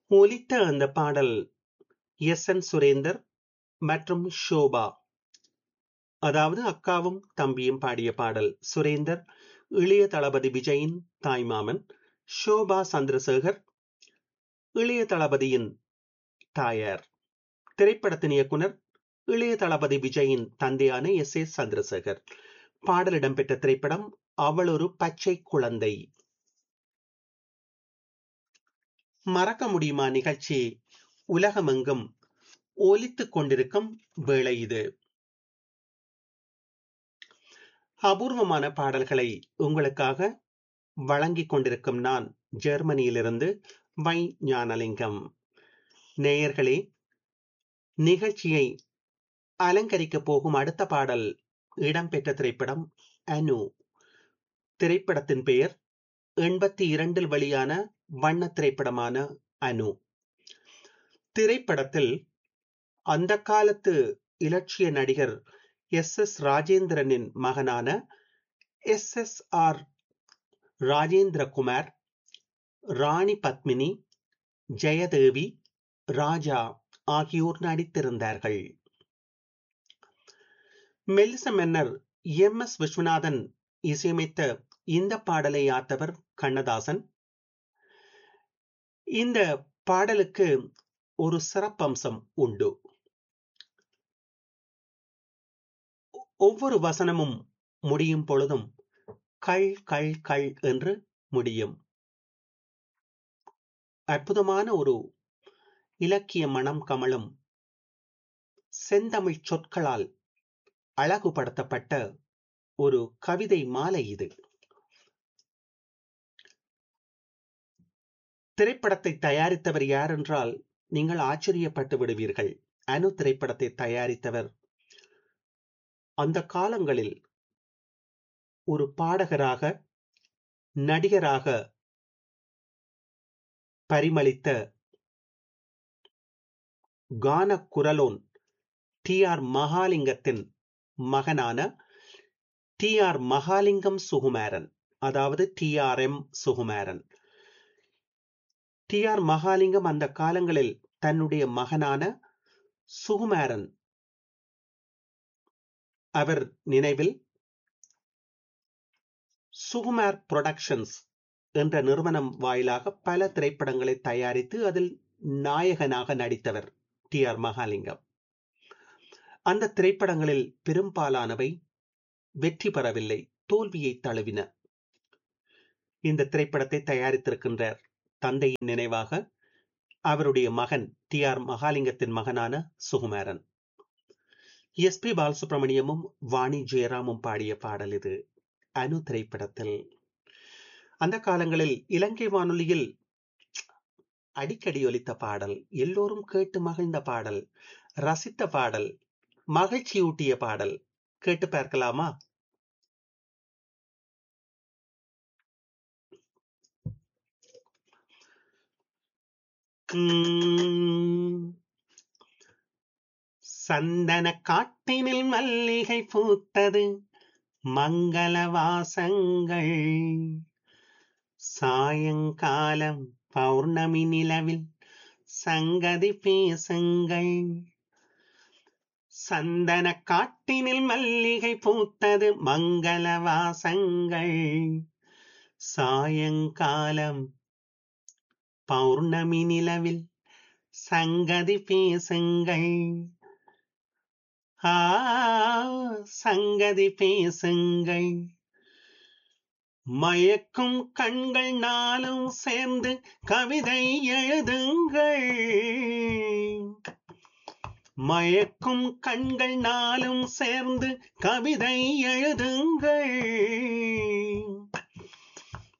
ஒலித்த அந்த பாடல் எஸ் என் சுரேந்தர் மற்றும் ஷோபா அதாவது அக்காவும் தம்பியும் பாடிய பாடல் சுரேந்தர் இளைய தளபதி விஜயின் தாய்மாமன் ஷோபா சந்திரசேகர் இளைய தளபதியின் தாயார் திரைப்படத்தின் இயக்குனர் இளைய தளபதி விஜயின் தந்தையான எஸ் ஏ சந்திரசேகர் பாடல் இடம்பெற்ற திரைப்படம் அவள் ஒரு பச்சை குழந்தை மறக்க முடியுமா நிகழ்ச்சி உலகமெங்கும் ஒலித்துக் கொண்டிருக்கும் வேளை இது அபூர்வமான பாடல்களை உங்களுக்காக வழங்கிக் கொண்டிருக்கும் நான் ஜெர்மனியிலிருந்து வை ஞானலிங்கம் நேயர்களே நிகழ்ச்சியை அலங்கரிக்கப் போகும் அடுத்த பாடல் இடம்பெற்ற திரைப்படம் அனு திரைப்படத்தின் பெயர் எண்பத்தி இரண்டில் வெளியான வண்ண திரைப்படமான அனு திரைப்படத்தில் அந்த காலத்து இலட்சிய நடிகர் எஸ் எஸ் ராஜேந்திரனின் மகனான S S R Rajendrakumar Rani Padmini Jayadevi Raja ஆகியோர் நடித்திருந்தார்கள் மெல்லிச மன்னர் எம் எஸ் விஸ்வநாதன் இசையமைத்த இந்த பாடலை ஆத்தவர் கண்ணதாசன் இந்த பாடலுக்கு ஒரு சிறப்பம்சம் உண்டு ஒவ்வொரு வசனமும் முடியும் பொழுதும் கள் கள் கள் என்று முடியும் அற்புதமான ஒரு இலக்கிய மனம் கமலும் செந்தமிழ் சொற்களால் அழகுபடுத்தப்பட்ட ஒரு கவிதை மாலை இது திரைப்படத்தை தயாரித்தவர் யார் என்றால் நீங்கள் ஆச்சரியப்பட்டு விடுவீர்கள் அனு திரைப்படத்தை தயாரித்தவர் அந்த காலங்களில் ஒரு பாடகராக நடிகராக பரிமளித்த கான குரலோன் டி ஆர் மகாலிங்கத்தின் மகனான டி ஆர் மகாலிங்கம் சுகுமாரன் அதாவது T R M Sukumaran T R Mahalingam அந்த காலங்களில் தன்னுடைய மகனான சுகுமாரன் அவர் நினைவில் சுகுமார் புரொடக்ஷன்ஸ் என்ற நிறுவனம் வாயிலாக பல திரைப்படங்களை தயாரித்து அதில் நாயகனாக நடித்தவர் டி ஆர் மகாலிங்கம் அந்த திரைப்படங்களில் பெரும்பாலானவை வெற்றி பெறவில்லை தோல்வியை தழுவின இந்த திரைப்படத்தை தயாரித்திருக்கின்றார் தந்தையின் நினைவாக அவருடைய மகன் டி ஆர் மகாலிங்கத்தின் மகனான சுகுமாரன் எஸ் பி பாலசுப்ரமணியமும் வாணி ஜெயராமும் பாடிய பாடல் இது அனு திரைப்படத்தில் அந்த காலங்களில் இலங்கை வானொலியில் அடிக்கடி ஒலித்த பாடல் எல்லோரும் கேட்டு மகிழ்ந்த பாடல் ரசித்த பாடல் மகிழ்ச்சியூட்டிய பாடல் கேட்டு பார்க்கலாமா சந்தன காட்டினில் மல்லிகை பூத்தது மங்கள வாசங்கள் சாயங்காலம் பௌர்ணமி நிலவில் சங்கதி பேசுங்கள் சந்தன காட்டினில் மல்லிகை பூத்தது மங்கள வாசங்கள் சாயங்காலம் பௌர்ணமி நிலவில் சங்கதி பேசுங்கள் ஆ சங்கதி பேசுங்கள் மயக்கும் கண்கள் நாளும் சேர்ந்து கவிதை எழுதுங்கள் மயக்கும் கண்கள் நாளும் சேர்ந்து கவிதை எழுதுங்கள்